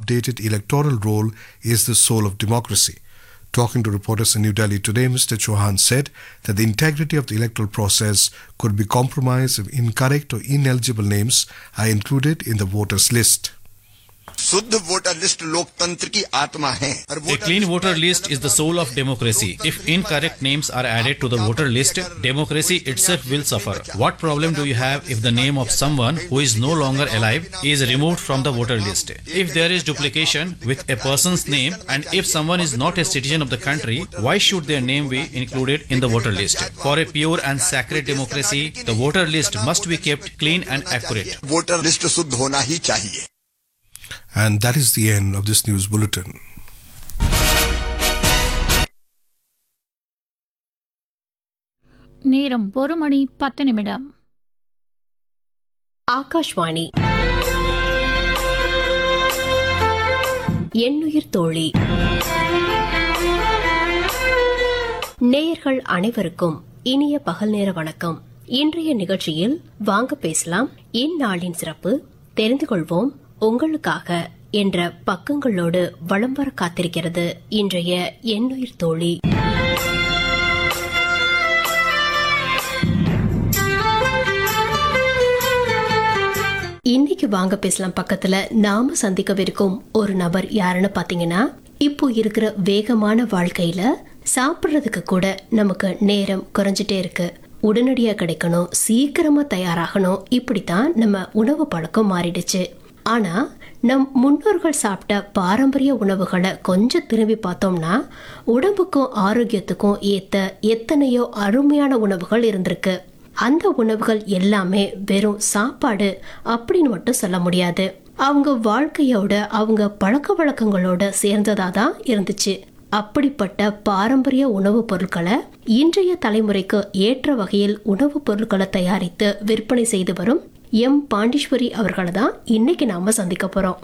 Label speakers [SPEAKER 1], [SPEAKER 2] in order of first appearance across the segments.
[SPEAKER 1] updated electoral roll is the soul of democracy. Talking to reporters in New Delhi today, Mr. Chauhan said that the integrity of the electoral process could be compromised if incorrect or ineligible names are included in the voters list.
[SPEAKER 2] शुद्ध voter list लोकतंत्र की आत्मा है और
[SPEAKER 3] A
[SPEAKER 2] voter
[SPEAKER 3] clean
[SPEAKER 2] list
[SPEAKER 3] voter list is the soul of democracy. If incorrect names are added to the voter list, democracy itself will suffer. What problem do you have if the name of someone who is no longer alive is removed from the voter list? If there is duplication with a person's name and if someone is not a citizen of the country, why should their name be included in the voter list? For a pure and sacred democracy, the voter list must be kept clean and accurate.
[SPEAKER 2] Voter list शुद्ध होना ही चाहिए
[SPEAKER 1] And that is the end of this news bulletin.
[SPEAKER 4] நேரம் ஒரு மணி பத்து நிமிடம்
[SPEAKER 5] ஆகாஷ்வாணி எண்ணுயிர் தோழி நேயர்கள் அனைவருக்கும் இனிய பகல் நேர வணக்கம் இன்றைய நிகழ்ச்சியில் வாங்க பேசலாம் இந்நாளின் சிறப்பு தெரிந்து கொள்வோம் உங்களுக்காக என்ற பக்கங்களோடு வலம் வர காத்திருக்கிறது இன்றைய எண்ணுயிர் தோழி இன்னைக்கு வாங்க பேசலாம் பக்கத்துல நாம சந்திக்கவிருக்கும் ஒரு நபர் யாருன்னு பாத்தீங்கன்னா இப்போ இருக்கிற வேகமான வாழ்க்கையில சாப்பிடுறதுக்கு கூட நமக்கு நேரம் குறைஞ்சிட்டே இருக்கு உடனடியா கிடைக்கணும் சீக்கிரமா தயாராகணும் இப்படித்தான் நம்ம உணவு பழக்கம் மாறிடுச்சு ஆனா நம் முன்னோர்கள் சாப்பிட்ட பாரம்பரிய உணவுகளை கொஞ்சம் திரும்பி பார்த்தோம்னா உடம்புக்கும் ஆரோக்கியத்துக்கும் ஏத்த எத்தனையோ அருமையான உணவுகள் இருந்திருக்கு அந்த உணவுகள் எல்லாமே வெறும் சாப்பாடு அப்படின்னு மட்டும் சொல்ல முடியாது அவங்க வாழ்க்கையோட அவங்க பழக்க வழக்கங்களோட சேர்ந்ததா தான் இருந்துச்சு அப்படிப்பட்ட பாரம்பரிய உணவுப் பொருட்களை இன்றைய தலைமுறைக்கு ஏற்ற வகையில் உணவுப் பொருட்களை தயாரித்து விற்பனை செய்து வரும் எம் பாண்டீஸ்வரி அவர்களை தான் இன்னைக்கு நாம சந்திக்க போறோம்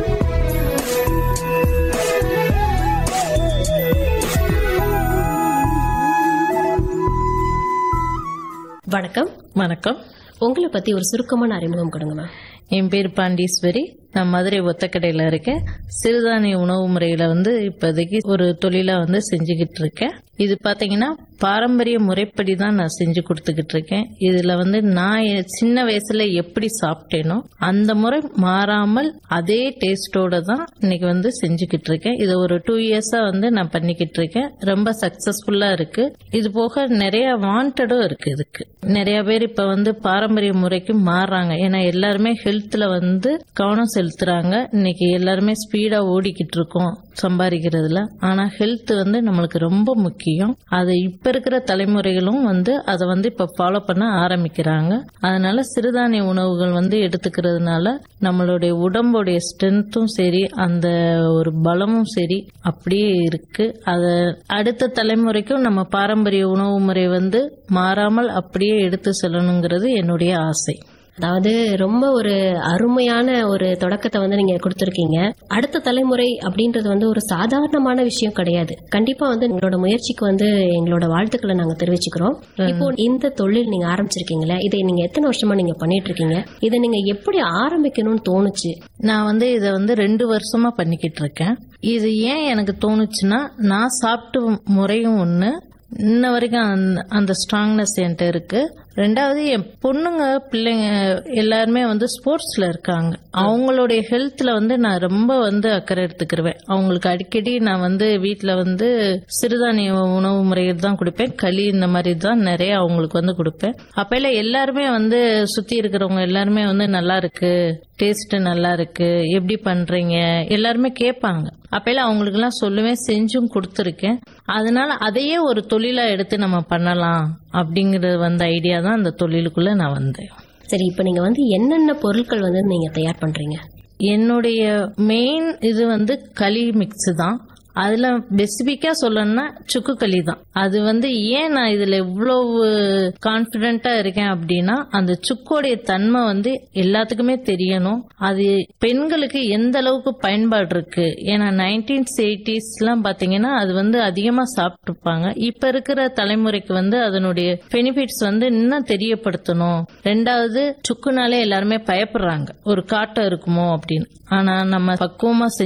[SPEAKER 5] வணக்கம்
[SPEAKER 6] வணக்கம்
[SPEAKER 5] உங்களை பத்தி ஒரு சுருக்கமான அறிமுகம் கொடுங்க மேம்
[SPEAKER 6] என் பேர் பாண்டீஸ்வரி நான் மதுரை ஒத்தக்கடையில் இருக்கேன் சிறுதானிய உணவு முறையில வந்து இப்போதைக்கு ஒரு தொழிலா வந்து செஞ்சுக்கிட்டு இருக்கேன் இது பாத்தீங்கன்னா பாரம்பரிய முறைப்படி தான் நான் செஞ்சு கொடுத்துக்கிட்டு இருக்கேன் இதுல வந்து நான் என் சின்ன வயசுல எப்படி சாப்பிட்டேனோ அந்த முறை மாறாமல் அதே டேஸ்டோட தான் இன்னைக்கு வந்து செஞ்சுக்கிட்டு இருக்கேன் இது ஒரு டூ இயர்ஸா வந்து நான் பண்ணிக்கிட்டு இருக்கேன் ரொம்ப சக்சஸ்ஃபுல்லா இருக்கு இது போக நிறைய வாண்டடும் இருக்கு இதுக்கு நிறைய பேர் இப்ப வந்து பாரம்பரிய முறைக்கு மாறுறாங்க ஏன்னா எல்லாருமே ஹெல்த்ல வந்து கவனம் செலுத்துறாங்க இன்னைக்கு எல்லாருமே ஸ்பீடா ஓடிக்கிட்டு இருக்கோம் சம்பாதிக்கிறதுல ஆனா ஹெல்த் வந்து நம்மளுக்கு ரொம்ப முக்கியம் அதை இப்ப இருக்கிற தலைமுறைகளும் வந்து அதை வந்து இப்ப ஃபாலோ பண்ண ஆரம்பிக்கிறாங்க அதனால சிறுதானிய உணவுகள் வந்து எடுத்துக்கிறதுனால நம்மளுடைய உடம்புடைய ஸ்ட்ரென்த்தும் சரி அந்த ஒரு பலமும் சரி அப்படியே இருக்கு அத அடுத்த தலைமுறைக்கும் நம்ம பாரம்பரிய உணவு முறை வந்து மாறாமல் அப்படியே எடுத்து செல்லணுங்கிறது என்னுடைய ஆசை
[SPEAKER 5] அதாவது ரொம்ப ஒரு அருமையான ஒரு தொடக்கத்தை வந்து நீங்க கொடுத்திருக்கீங்க அடுத்த தலைமுறை அப்படின்றது வந்து ஒரு சாதாரணமான விஷயம் கிடையாது கண்டிப்பா வந்து உங்களோட முயற்சிக்கு வந்து எங்களோட வாழ்த்துக்களை நாங்க தெரிவிச்சுக்கிறோம் இப்போ இந்த தொழில் நீங்க ஆரம்பிச்சிருக்கீங்களே இதை நீங்க எத்தனை வருஷமா நீங்க பண்ணிட்டு இருக்கீங்க இதை நீங்க எப்படி ஆரம்பிக்கணும்னு தோணுச்சு
[SPEAKER 6] நான் வந்து இதை வந்து ரெண்டு வருஷமா பண்ணிக்கிட்டு இருக்கேன் இது ஏன் எனக்கு தோணுச்சுன்னா நான் சாப்பிட்டு முறையும் ஒண்ணு இன்ன வரைக்கும் அந்த- அந்த ஸ்ட்ராங்னஸ் என்கிட்ட இருக்கு ரெண்டாவது என் பொண்ணுங்க பிள்ளைங்க எல்லாருமே வந்து ஸ்போர்ட்ஸ்ல இருக்காங்க அவங்களுடைய ஹெல்த்ல வந்து நான் ரொம்ப வந்து அக்கறை எடுத்துக்கிருவேன் அவங்களுக்கு அடிக்கடி நான் வந்து வீட்ல வந்து சிறுதானிய உணவு முறைகள் தான் கொடுப்பேன் களி இந்த மாதிரி தான் நிறைய அவங்களுக்கு வந்து கொடுப்பேன் அப்பையில எல்லாருமே வந்து சுத்தி இருக்கிறவங்க எல்லாருமே வந்து நல்லா இருக்கு டேஸ்ட் நல்லா இருக்கு எப்படி பண்றீங்க எல்லாருமே கேட்பாங்க அப்பையில அவங்களுக்கு எல்லாம் சொல்லுவேன் செஞ்சும் கொடுத்துருக்கேன் அதனால அதையே ஒரு தொழிலா எடுத்து நம்ம பண்ணலாம் அப்படிங்கறது வந்த ஐடியா தான் அந்த தொழிலுக்குள்ள நான் வந்தேன்
[SPEAKER 5] சரி இப்போ நீங்க வந்து என்னென்ன பொருட்கள் வந்து நீங்க தயார் பண்றீங்க
[SPEAKER 6] என்னுடைய மெயின் இது வந்து களி மிக்ஸ் தான் அதுல ஸ்பெசிபிக்கா சொல்லணும்னா சுக்கு களி தான் அது வந்து ஏன் நான் இதுல இவ்வளவு கான்பிடென்ட்டா இருக்கேன் அப்படின்னா அந்த சுக்கோடைய தன்மை வந்து எல்லாத்துக்குமே தெரியணும் அது பெண்களுக்கு எந்த அளவுக்கு பயன்பாடு இருக்கு ஏன்னா நைன்டீன்ஸ் எயிட்டிஸ் எல்லாம் பாத்தீங்கன்னா அது வந்து அதிகமா சாப்பிட்டுருப்பாங்க இப்ப இருக்கிற தலைமுறைக்கு வந்து அதனுடைய பெனிஃபிட்ஸ் வந்து இன்னும் தெரியப்படுத்தணும் ரெண்டாவது சுக்குனாலே எல்லாருமே பயப்படுறாங்க ஒரு காட்டம் இருக்குமோ அப்படின்னு ஆனா நம்ம பக்குவமா செஞ்சு